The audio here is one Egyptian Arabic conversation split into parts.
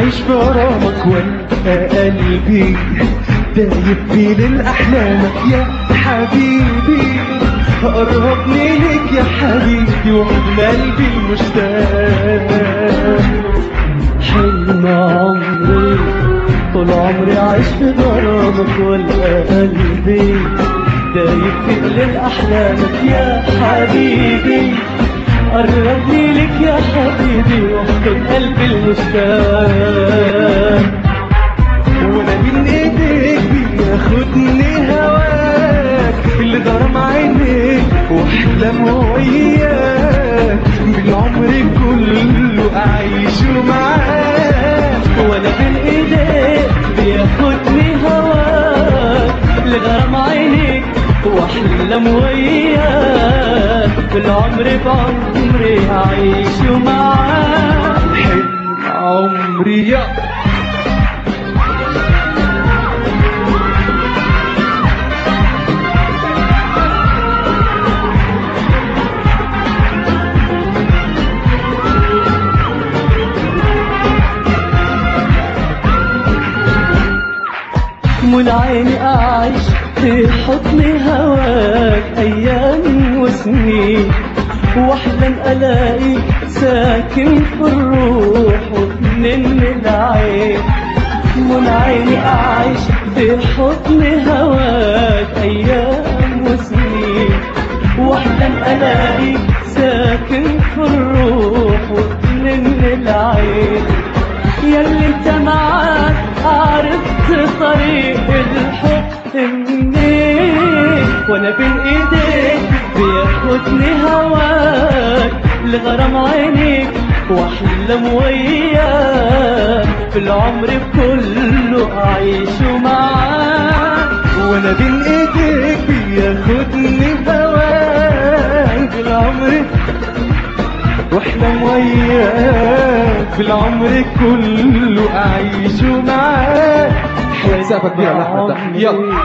أعيش في غرامك وألقى قلبي دايب في للأحلامك يا حبيبي قربني لك يا حبيبي وحضن قلبي المشتاق حلم عمري طول عمري عايش في غرامك والقى قلبي دايب في للأحلامك يا حبيبي قربني لك يا حبيبي واحضن قلبي المشتاق وانا من ايديك بياخدني هواك اللي ضرم عينيك واحلم وياك بالعمر كله اعيش معاك وانا بين ايديك بياخدني هواك اللي غرام عينيك واحلم وياك بالعمر بعمري هعيش معاك حلم عمري يا من عيني أعيش في حضن هواك أيام وسنين وأحلم ألاقيك ساكن في الروح وتنم العين من عيني أعيش في حضن هواك أيام وسنين وأحلم ألاقيك ساكن في الروح وتنم العين ياللي انت معاك عرفت طريق الحب منين وانا بين ايديك بياخدني هواك لغرام عينيك واحلم وياك في العمر كله اعيش معاك وانا بين ايديك بياخدني هواك في العمر واحلم وياك في العمر كله اعيش معاك مسافة كبيرة يا أحمد ده. يلا.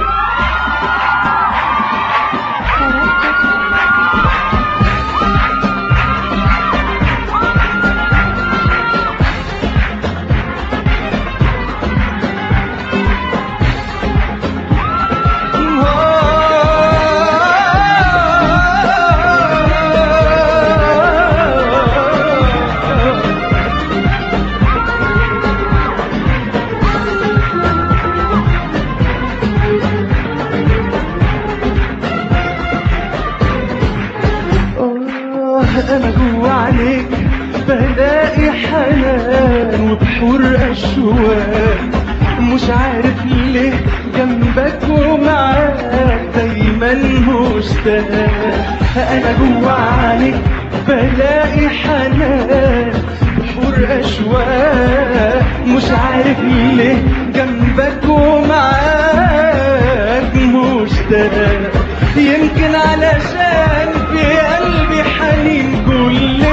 آه أنا جوا عليك بلاقي حنان وبحور أشواق مش عارف ليه جنبك ومعاك دايما مشتاق أنا جوا عليك بلاقي حنان بحور أشواق مش عارف ليه جنبك ومعاك مشتاق يمكن علشان في قلبي حنين كل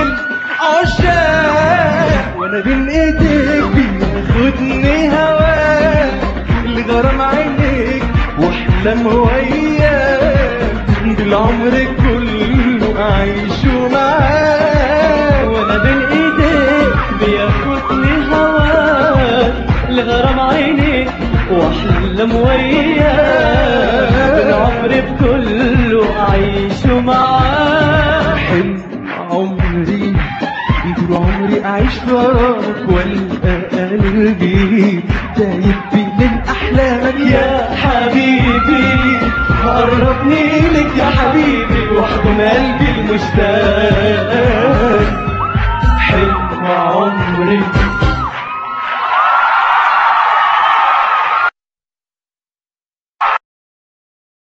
العشاق وانا بين ايديك بياخدني هواك لغرام عينيك واحلم وياك بالعمر كله اعيش معاك وانا بين ايديك بياخدني هواك لغرام عينيك واحلم وياك بالعمر كله اعيش معاك حلم عمري طول عمري اعيش وراك والقى قلبي تايب في من احلامك يا حبيبي قربني لك يا حبيبي واحضن قلبي المشتاق حلم عمري